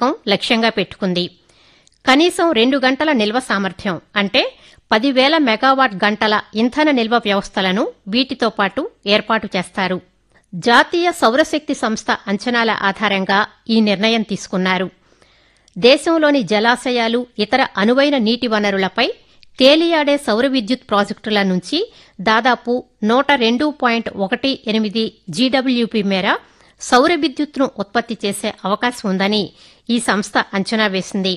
పథకం లక్ష్యంగా పెట్టుకుంది కనీసం రెండు గంటల నిల్వ సామర్థ్యం అంటే పదివేల మెగావాట్ గంటల ఇంధన నిల్వ వ్యవస్థలను వీటితో పాటు ఏర్పాటు చేస్తారు జాతీయ సౌరశక్తి సంస్థ అంచనాల ఆధారంగా ఈ నిర్ణయం తీసుకున్నారు దేశంలోని జలాశయాలు ఇతర అనువైన నీటి వనరులపై తేలియాడే సౌర విద్యుత్ ప్రాజెక్టుల నుంచి దాదాపు నూట రెండు పాయింట్ ఒకటి ఎనిమిది జీడబ్ల్యూపీ మేర సౌర విద్యుత్తును ఉత్పత్తి చేసే అవకాశం ఉందని ఈ సంస్థ అంచనా వేసింది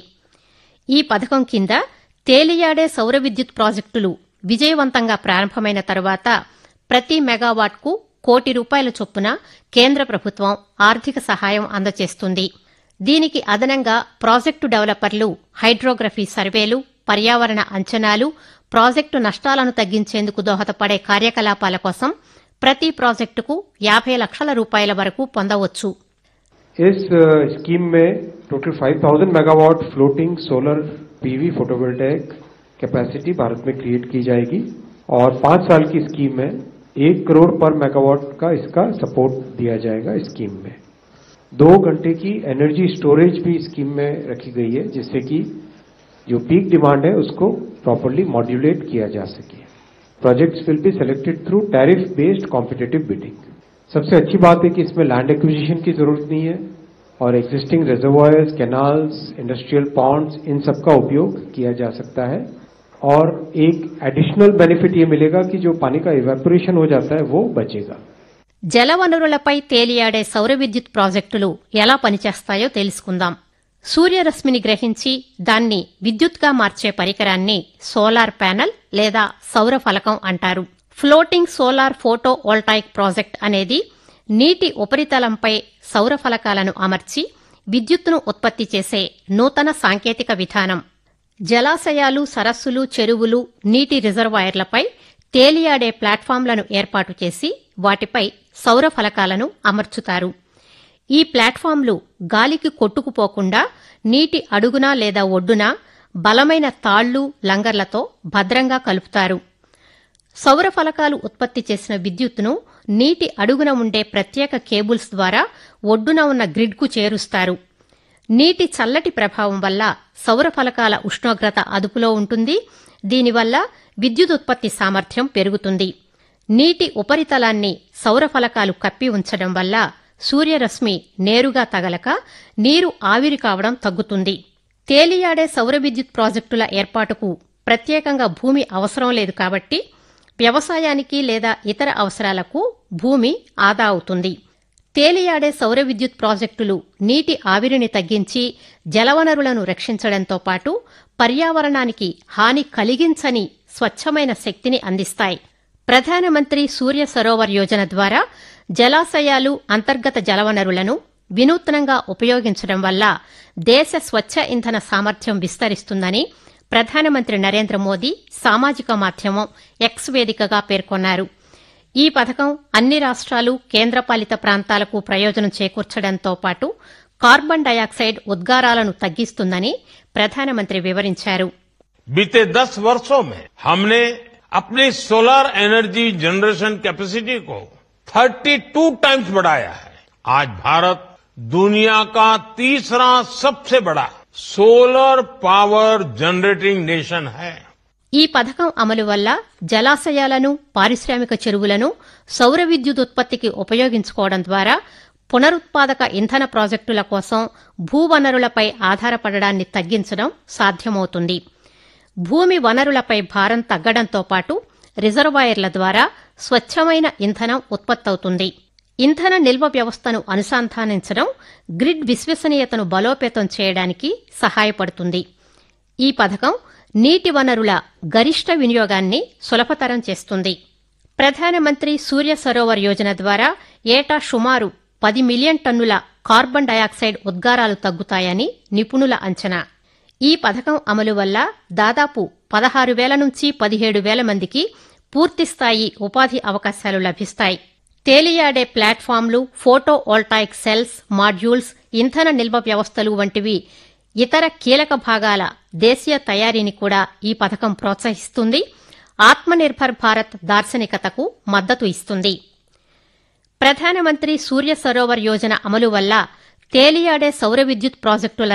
ఈ పథకం కింద తేలియాడే సౌర విద్యుత్ ప్రాజెక్టులు విజయవంతంగా ప్రారంభమైన తరువాత ప్రతి మెగావాట్కు కోటి రూపాయల చొప్పున కేంద్ర ప్రభుత్వం ఆర్థిక సహాయం అందజేస్తుంది దీనికి అదనంగా ప్రాజెక్టు డెవలపర్లు హైడ్రోగ్రఫీ సర్వేలు పర్యావరణ అంచనాలు ప్రాజెక్టు నష్టాలను తగ్గించేందుకు దోహదపడే కార్యకలాపాల కోసం ప్రతి ప్రాజెక్టుకు యాభై లక్షల రూపాయల వరకు పొందవచ్చు इस अ, स्कीम में total 5000 megawatt floating solar PV photovoltaic capacity Bharat में क्रिएट की जाएगी और पांच साल की स्कीम में एक करोड़ पर मेगावाट का इसका सपोर्ट दिया जाएगा स्कीम में दो घंटे की एनर्जी स्टोरेज भी स्कीम में रखी गई है जिससे कि जो पीक डिमांड है उसको प्रॉपरली मॉड्यूलेट किया जा सके projects will be selected through tariff based competitive bidding सबसे अच्छी बात है कि इसमें लैंड एक्विजिशन की जरूरत नहीं है और existing reservoirs canals industrial ponds इन सब का उपयोग किया जा सकता है और एक एडिशनल बेनिफिट ये मिलेगा कि जो पानी का इवेपोरेशन हो जाता है वो बचेगा జలవనరులపై తేలియాడే సౌర విద్యుత్ ప్రాజెక్టులు ఎలా పనిచేస్తాయో తెలుసుకుందాం సూర్యరశ్మిని గ్రహించి దాన్ని విద్యుత్గా మార్చే పరికరాన్ని సోలార్ ప్యానెల్ లేదా సౌర ఫలకం అంటారు floating solar photovoltaic project అనేది నీటి ఉపరితలంపై సౌర ఫలకాలను అమర్చి విద్యుత్తును ఉత్పత్తి చేసే నూతన సాంకేతిక విధానం జలాశయాలు సరస్సులు చెరువులు నీటి రిజర్వాయర్లపై తేలియాడే ప్లాట్ఫామ్లను ఏర్పాటు చేసి వాటిపై సౌర ఫలకాలను అమర్చుతారు ఈ ప్లాట్ఫామ్లు గాలికి కొట్టుకుపోకుండా నీటి అడుగున లేదా ఒడ్డున బలమైన తాళ్లు లంగర్లతో భద్రంగా కలుపుతారు సౌర ఫలకాలు ఉత్పత్తి చేసిన విద్యుత్తును నీటి అడుగున ఉండే ప్రత్యేక కేబుల్స్ ద్వారా ఒడ్డున ఉన్న గ్రిడ్కు చేరుస్తారు నీటి చల్లటి ప్రభావం వల్ల సౌర ఫలకాల ఉష్ణోగ్రత అదుపులో ఉంటుంది దీనివల్ల విద్యుత్ ఉత్పత్తి సామర్థ్యం పెరుగుతుంది నీటి ఉపరితలాన్ని సౌర ఫలకాలు కప్పి ఉంచడం వల్ల సూర్యరశ్మి నేరుగా తగలక నీరు ఆవిరి కావడం తగ్గుతుంది తేలియాడే సౌర విద్యుత్ ప్రాజెక్టుల ఏర్పాటుకు ప్రత్యేకంగా భూమి అవసరం లేదు కాబట్టి వ్యవసాయానికి లేదా ఇతర అవసరాలకు భూమి ఆదా అవుతుంది తేలియాడే సౌర విద్యుత్ ప్రాజెక్టులు నీటి ఆవిరిని తగ్గించి జలవనరులను రక్షించడంతో పాటు పర్యావరణానికి హాని కలిగించని స్వచ్ఛమైన శక్తిని అందిస్తాయి ప్రధానమంత్రి సూర్య సరోవర్ యోజన ద్వారా జలాశయాలు అంతర్గత జలవనరులను వినూత్నంగా ఉపయోగించడం వల్ల దేశ స్వచ్ఛ ఇంధన సామర్థ్యం విస్తరిస్తుందని ప్రధానమంత్రి నరేంద్ర మోదీ సామాజిక మాధ్యమం ఎక్స్ వేదికగా పేర్కొన్నారు ఈ పథకం అన్ని రాష్ట్రాలు కేంద్రపాలిత ప్రాంతాలకు ప్రయోజనం చేకూర్చడంతో పాటు కార్బన్ డయాక్సైడ్ ఉద్గారాలను తగ్గిస్తుందని ప్రధానమంత్రి వివరించారు बीते दस वर्षों में हमने अपनी सोलर एनर्जी जनरेशन कैपेसिटी को 32 टाइम्स बढ़ाया है आज भारत दुनिया का तीसरा सबसे बड़ा सोलर पावर जनरेटिंग नेशन है ఈ పథకం అమలు వల్ల జలాశయాలను పారిశ్రామిక చెరువులను సౌర విద్యుత్ ఉత్పత్తికి ఉపయోగించుకోవడం ద్వారా పునరుత్పాదక ఇంధన ప్రాజెక్టుల కోసం భూవనరులపై ఆధారపడడాన్ని తగ్గించడం సాధ్యమవుతుంది భూమి వనరులపై భారం తగ్గడంతో పాటు రిజర్వాయర్ల ద్వారా స్వచ్ఛమైన ఇంధనం ఉత్పత్తవుతుంది ఇంధన నిల్వ వ్యవస్థను అనుసంధానించడం గ్రిడ్ విశ్వసనీయతను బలోపేతం చేయడానికి సహాయపడుతుంది ఈ పథకం నీటి వనరుల గరిష్ట వినియోగాన్ని సులభతరం చేస్తుంది ప్రధానమంత్రి సూర్య సరోవర్ యోజన ద్వారా ఏటా సుమారు పది మిలియన్ టన్నుల కార్బన్ డయాక్సైడ్ ఉద్గారాలు తగ్గుతాయని నిపుణుల అంచనా ఈ పథకం అమలు వల్ల దాదాపు పదహారు వేల నుంచి పదిహేడు వేల మందికి పూర్తిస్థాయి ఉపాధి అవకాశాలు లభిస్తాయి తేలియాడే ప్లాట్ఫామ్లు ఫోటో వోల్టాయిక్ సెల్స్ మాడ్యూల్స్ ఇంధన నిల్వ వ్యవస్థలు వంటివి ఇతర కీలక భాగాల దేశీయ తయారీని కూడా ఈ పథకం ప్రోత్సహిస్తుంది ఆత్మనిర్భర్ భారత్ దార్శనికతకు మద్దతు ఇస్తుంది ప్రధానమంత్రి సూర్య సరోవర్ యోజన అమలు వల్ల తేలియాడే సౌర విద్యుత్ ప్రాజెక్టుల